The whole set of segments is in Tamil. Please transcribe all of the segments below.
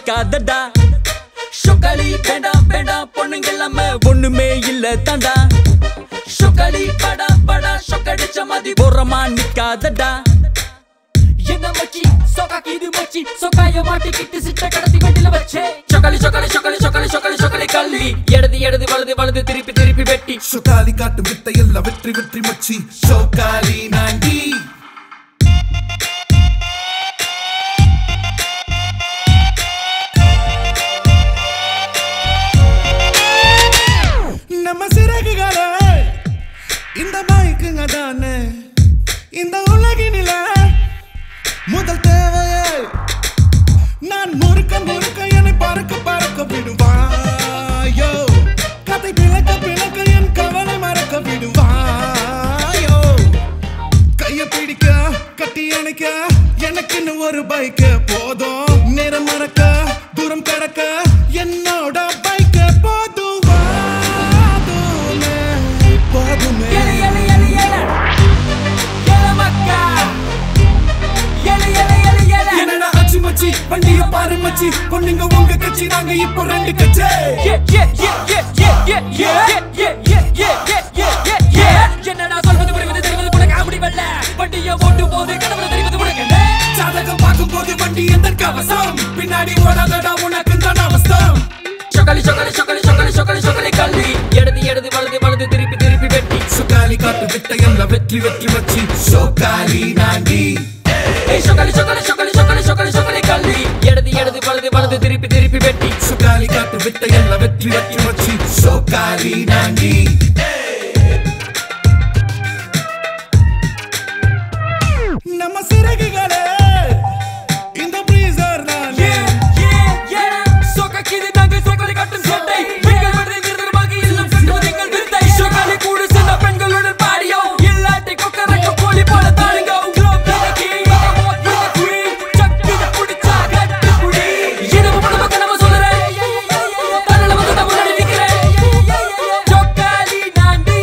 நிக்காதடா ஷொக்காலி வேண்டாம் வேண்டாம் பொண்ணுங்க இல்லாம ஒண்ணுமே இல்ல தாண்டா ஷொக்காலி படா படா ஷொக்கடிச்ச மாதிரி ஓரமா நிக்காதடா என்ன மச்சி சொக்காக்கி இது மச்சி சொக்காய மாட்டிக்கிட்டு சிட்ட கடத்தி வெட்டில வச்சே சொக்காலி சொக்காலி சொக்காலி சொக்காலி சொக்காலி சொக்காலி கல்லி இடது இடது வலது வலது திருப்பி திருப்பி வெட்டி சுகாலி காட்டும் வித்தையெல்லாம் வெற்றி வெற்றி மச்சி சோகாலி நாண்டி நம்ம சிறகுகளே இந்த பைக்குங்க தானே இந்த உலகினில முதல் தேவையே நான் முறுக்க முறுக்க என்னை பறக்க பறக்க விடுவாயோ கதை பிளக்க பிளக்க என் கவலை மறக்க விடுவாயோ கைய பிடிக்க கட்டி அணைக்க எனக்குன்னு ஒரு பைக் போதும் நேரம் மறக்க தூரம் கடக்க என்னோட பைக் போதும் வாதுமே, போதுமே எலி எலி எலி எல எல மக்கா எலி எலி எலி எல என்னடா அச்சு மச்சி வண்டிய பாரு மச்சி பொண்ணுங்க உங்க கட்சி நாங்க இப்போ ரெண்டு கட்சி Yeah, yeah, yeah, yeah, yeah, yeah, yeah, yeah, yeah, yeah, yeah, yeah, yeah, yeah. என்னடா சொல்வது புரிவது தெரிவது உனக்கு அப்படி வெல்ல வண்டிய ஓட்டும் போது கடவுள் தெரிவது உனக்கு என்ன? ஜாதகம் பார்க்கும் போது வண்டி எந்த கவசம் பின்னாடி ஓடாதடா உனக்கு தான் அவஸ்தம் சொக்கலி சொக்கலி சொக்கலி சொக்கலி சொக்கலி சொக்கலி கல்லி இடது இடது வலது வலது திருப்பி திருப்பி வெட்டி சுகாலி காட்டு வித்தையெல்லாம் வெற்றி வெற்றி மச்சி சோகாலி நாண்டி ஏய் சொக்கலி சொக்கலி சொக்கலி சொக்கலி சொக்கலி சொக்கலி கல்லி இடது இடது வலது வலது திருப்பி திருப்பி வெட்டி சுகாலி காட்டு வித்தையெல்லாம் வெற்றி வெற்றி மச்சி சோகாலி நாண்டி நம்ம சிறகுகளே இந்த பிரீசர் தான் Yeah, yeah, yeah. சொக்கக்கிது நாங்கள் சொக்கலி கட்டும் சட்டை. பெண்கள் விடுதி நிரந்தரமாக இல்லம் கட்டுவது எங்கள் வித்தை. சொக்கலி கூடு சென்ற பெண்களுடன் பாடியோ. இல்லாட்டி கொக்கரக்க கோழி போல தாழுங்கோ. Globe to the king, the hot to the queen. சக்குன்னு புடிச்சா கட்டு புடி. இரவு முழுக்க கனவு சொல்லுறேன். தன்னல வந்து நான் முன்னாடி நிக்கிறேன். சொக்காலி நாண்டி.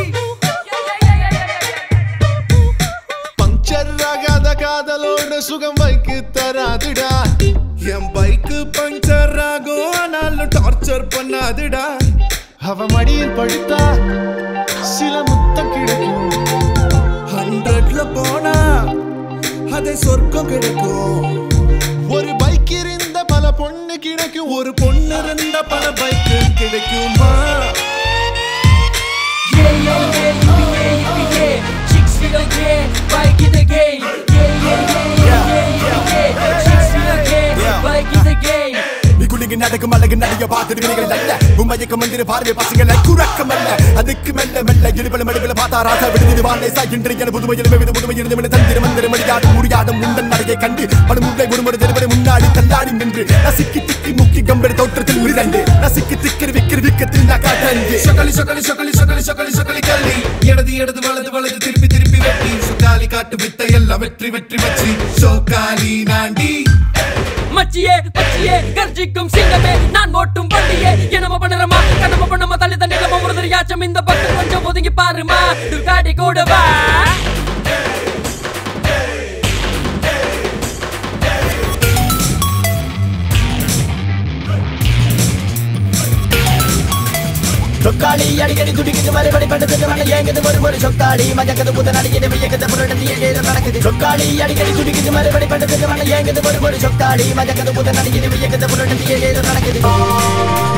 பஞ்சர் ஆகாத காதலோட சுகம் வைக்கு தராதுடா என் பைக்கு பஞ்சர் ஆகும் ஆனாலும் டார்ச்சர் பண்ணாதுடா அவ மடியில் படுத்தா சில முத்தம் கிடைக்கும் ஹண்ட்ரட்ல போனா அதை சொர்க்கம் கிடைக்கும் ஒரு பைக் இருந்த பல பொண்ணு கிடைக்கும் ஒரு பொண்ணு இருந்த பல பைக்கு கிடைக்குமா Yeah, yeah, yeah, yippee, yeah, yippee, yeah. Chicks feel okay, bike in the game. Yeah, yeah, yeah, yeah, yeah, yippee, yeah. Chicks feel okay, bike in the game. மிகுலிங்க நடக்கும் அழகு நடைய பார்த்துடுவீர்கள் அல்ல உண்மையக்க மந்திர பார்வை பசங்களை குறக்கம் அல்ல அதுக்கு மெல்ல மெல்ல இடுபல மடுவில் பார்த்தா ராசா விடுதி வாழை இன்று என புதுமை எழுமே புதுமை இருந்து தந்திர மந்திர மடியாடும் முடியாடும் முந்தன் நடையை கண்டு படு முல்லை குடும்பம் தெருவரை முன்னாடி தள்ளாடி நின்று நசுக்கி திக்கி முக்கி கம்பெனி தோற்றத்தில் உயிரண்டு நசுக்கி திக்கிற விக்கிற விக்கத்தில் நான் காட்டந்து சொக்கலி சொக்கலி சொக்கலி சொக்கலி சொக்கலி சொக்கலி கல்லி இடது இடது வலது வலது திருப்பி திருப்பி வெட்டி சுக்காலி காட்டு வித்தை எல்லாம் வெற்றி வெற்றி வச்சு சோக்காலி நாண்டி மச்சியே மச்சியே கர்ஜிக்கும் சிங்கமே நான் ஓட்டும் வண்டியே என்னமோ பண்ணுறமா கண்ணம பண்ணமா தள்ளி தண்ணி ஒரு தெரியாச்சம் இந்த பக்கம் கொஞ்சம் ஒதுங்கி பாருமா துக்காடி கூட வா சொக்காளி அடிக்கடி துடிக்குது மறுபடி படுத்துட்டு மன ஏங்குது ஒரு ஒரு சொக்காளி மஜக்கது புத்த நடிக்குது வியக்குது புரட்டது ஏழு நடக்குது சொக்காளி அடிக்கடி துடிக்குது மறுபடி படுத்துட்டு மன ஏங்குது ஒரு ஒரு சொக்காளி மஜக்கது புத்த நடிக்குது வியக்குது புரட்டது ஏழு நடக்குது